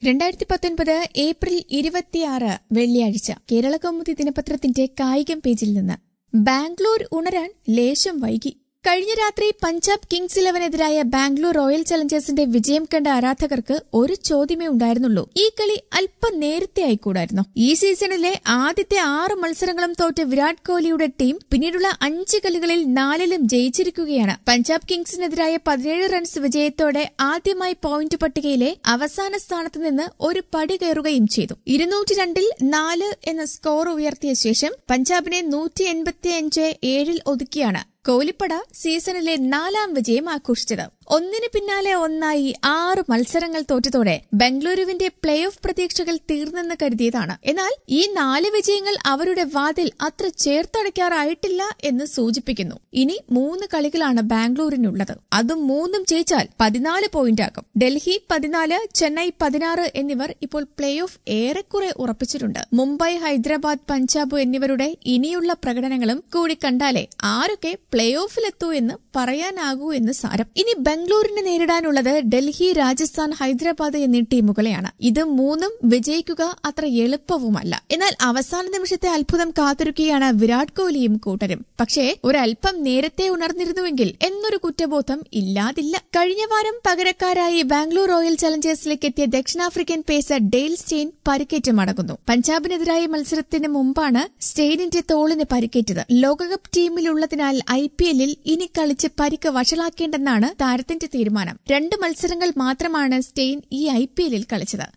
രണ്ടായിരത്തി പത്തൊൻപത് ഏപ്രിൽ ഇരുപത്തിയാറ് വെള്ളിയാഴ്ച കേരള കൗമുദി ദിനപത്രത്തിന്റെ കായികം പേജിൽ നിന്ന് ബാംഗ്ലൂർ ഉണരാൻ ലേശം വൈകി കഴിഞ്ഞ രാത്രി പഞ്ചാബ് കിങ്സ് ഇലവനെതിരായ ബാംഗ്ലൂർ റോയൽ ചലഞ്ചേഴ്സിന്റെ വിജയം കണ്ട ആരാധകർക്ക് ഒരു ചോദ്യമേ ഉണ്ടായിരുന്നുള്ളൂ ഈ കളി അല്പം നേരത്തെ ആയിക്കൂടായിരുന്നു ഈ സീസണിലെ ആദ്യത്തെ ആറ് മത്സരങ്ങളും തോറ്റ വിരാട് കോഹ്ലിയുടെ ടീം പിന്നീടുള്ള അഞ്ച് കളികളിൽ നാലിലും ജയിച്ചിരിക്കുകയാണ് പഞ്ചാബ് കിങ്സിനെതിരായ പതിനേഴ് റൺസ് വിജയത്തോടെ ആദ്യമായി പോയിന്റ് പട്ടികയിലെ അവസാന സ്ഥാനത്ത് നിന്ന് ഒരു പടി കയറുകയും ചെയ്തു ഇരുന്നൂറ്റി രണ്ടിൽ നാല് എന്ന സ്കോർ ഉയർത്തിയ ശേഷം പഞ്ചാബിനെ നൂറ്റി എൺപത്തിയഞ്ച് ഏഴിൽ ഒതുക്കിയാണ് കോഹ്ലിപ്പട സീസണിലെ നാലാം വിജയം ആഘോഷിച്ചത് ഒന്നിന് പിന്നാലെ ഒന്നായി ആറ് മത്സരങ്ങൾ തോറ്റതോടെ ബംഗളൂരുവിന്റെ പ്ലേ ഓഫ് പ്രതീക്ഷകൾ തീർന്നെന്ന് കരുതിയതാണ് എന്നാൽ ഈ നാല് വിജയങ്ങൾ അവരുടെ വാതിൽ അത്ര ചേർത്തടയ്ക്കാറായിട്ടില്ല എന്ന് സൂചിപ്പിക്കുന്നു ഇനി മൂന്ന് കളികളാണ് ബാംഗ്ലൂരിനുള്ളത് അതും മൂന്നും ജയിച്ചാൽ പതിനാല് പോയിന്റ് ആകും ഡൽഹി പതിനാല് ചെന്നൈ പതിനാറ് എന്നിവർ ഇപ്പോൾ പ്ലേ ഓഫ് ഏറെക്കുറെ ഉറപ്പിച്ചിട്ടുണ്ട് മുംബൈ ഹൈദരാബാദ് പഞ്ചാബ് എന്നിവരുടെ ഇനിയുള്ള പ്രകടനങ്ങളും കൂടി കണ്ടാലേ ആരൊക്കെ പ്ലേ ഓഫിലെത്തൂ എന്ന് പറയാനാകൂ എന്ന് സാരം ഇനി ബംഗളൂരിനെ നേരിടാനുള്ളത് ഡൽഹി രാജസ്ഥാൻ ഹൈദരാബാദ് എന്നീ ടീമുകളെയാണ് ഇത് മൂന്നും വിജയിക്കുക അത്ര എളുപ്പവുമല്ല എന്നാൽ അവസാന നിമിഷത്തെ അത്ഭുതം കാത്തിരിക്കുകയാണ് വിരാട് കോഹ്ലിയും കൂട്ടരും പക്ഷേ ഒരല്പം നേരത്തെ ഉണർന്നിരുന്നുവെങ്കിൽ എന്നൊരു കുറ്റബോധം ഇല്ലാതില്ല കഴിഞ്ഞ വാരം പകരക്കാരായി ബാംഗ്ലൂർ റോയൽ ചലഞ്ചേഴ്സിലേക്ക് എത്തിയ ദക്ഷിണാഫ്രിക്കൻ പേസർ ഡെയിൽ സ്റ്റെയിൻ പരിക്കേറ്റ് മടങ്ങുന്നു പഞ്ചാബിനെതിരായ മത്സരത്തിന് മുമ്പാണ് സ്റ്റെയിനിന്റെ തോളിന് പരിക്കേറ്റത് ലോകകപ്പ് ടീമിലുള്ളതിനാൽ ഐ പി എല്ലിൽ ഇനി കളിച്ച് പരിക്ക് വഷളാക്കേണ്ടെന്നാണ് താരത്തിന്റെ തീരുമാനം രണ്ട് മത്സരങ്ങൾ മാത്രമാണ് സ്റ്റെയിൻ ഈ ഐ പി എല്ലിൽ കളിച്ചത്